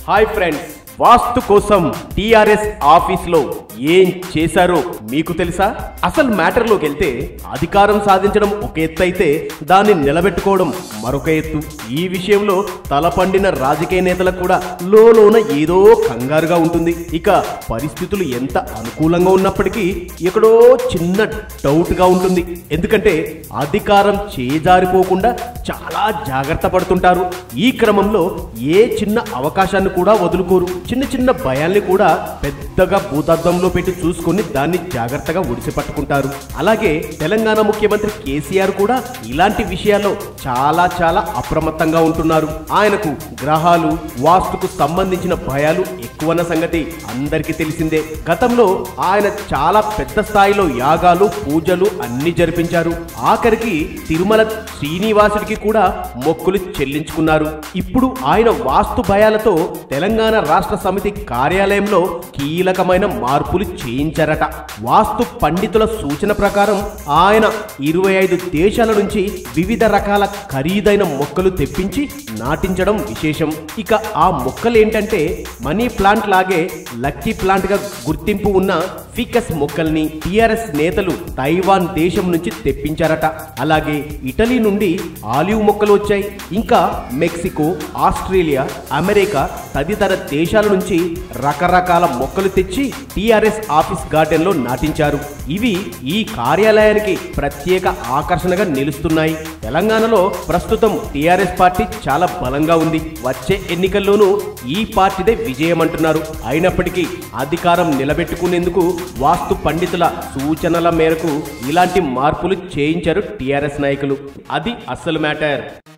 hi friends వాస్తు కోసం TRS office లో ఏం చేశారో మీకు తెలుసా అసలు మ్యాటర్లోకి వెళ్తే అధికారం సాధించడం ఒక ఎత్తు అయితే దాన్ని నిలబెట్టుకోవడం మరొక ఎత్తు ఈ విషయంలో తలపండిన రాజకీయ నేతలకు కూడా లోన ఏదో కంగారుగా ఉంటుంది ఇక పరిస్థితులు ఎంత అనుకూలంగా ఉన్నప్పటికీ ఎక్కడో చిన్న డౌట్ గా ఉంటుంది ఎందుకంటే అధికారం చేజారిపోకుండా చాలా జాగ్రత్త పడుతుంటారు ఈ క్రమంలో ఏ చిన్న అవకాశాన్ని కూడా వదులుకోరు చిన్న చిన్న భయాల్ని కూడా పెద్దగా భూతద్దంలో పెట్టి చూసుకొని దాన్ని జాగ్రత్తగా ఒడిసి పట్టుకుంటారు అలాగే తెలంగాణ ముఖ్యమంత్రి కేసీఆర్ కూడా ఇలాంటి విషయాల్లో చాలా చాలా అప్రమత్తంగా ఉంటున్నారు ఆయనకు గ్రహాలు వాస్తుకు సంబంధించిన భయాలు ఎక్కువన్న సంగతి అందరికీ తెలిసిందే గతంలో ఆయన చాలా పెద్ద స్థాయిలో యాగాలు పూజలు అన్ని జరిపించారు ఆఖరికి తిరుమల శ్రీనివాసుడికి కూడా మొక్కులు చెల్లించుకున్నారు ఇప్పుడు ఆయన వాస్తు భయాలతో తెలంగాణ రాష్ట్ర సమితి కార్యాలయంలో కీలకమైన మార్పులు చేయించారట వాస్తు పండితుల సూచన ప్రకారం ఆయన ఇరవై ఐదు దేశాల నుంచి వివిధ రకాల ఖరీదైన మొక్కలు తెప్పించి నాటించడం విశేషం ఇక ఆ మొక్కలు ఏంటంటే మనీ ప్లాంట్ లాగే లక్కీ ప్లాంట్ గా గుర్తింపు ఉన్న ఫికస్ మొక్కల్ని టిఆర్ఎస్ నేతలు తైవాన్ దేశం నుంచి తెప్పించారట అలాగే ఇటలీ నుండి ఆలివ్ మొక్కలు వచ్చాయి ఇంకా మెక్సికో ఆస్ట్రేలియా అమెరికా తదితర దేశాల నుంచి రకరకాల మొక్కలు తెచ్చి టిఆర్ఎస్ ఆఫీస్ గార్డెన్ లో నాటించారు ఇవి ఈ కార్యాలయానికి ప్రత్యేక ఆకర్షణగా నిలుస్తున్నాయి తెలంగాణలో ప్రస్తుతం టిఆర్ఎస్ పార్టీ చాలా బలంగా ఉంది వచ్చే ఎన్నికల్లోనూ ఈ పార్టీదే విజయం అంటున్నారు అయినప్పటికీ అధికారం నిలబెట్టుకునేందుకు వాస్తు పండితుల సూచనల మేరకు ఇలాంటి మార్పులు చేయించారు టిఆర్ఎస్ నాయకులు అది అసలు మ్యాటర్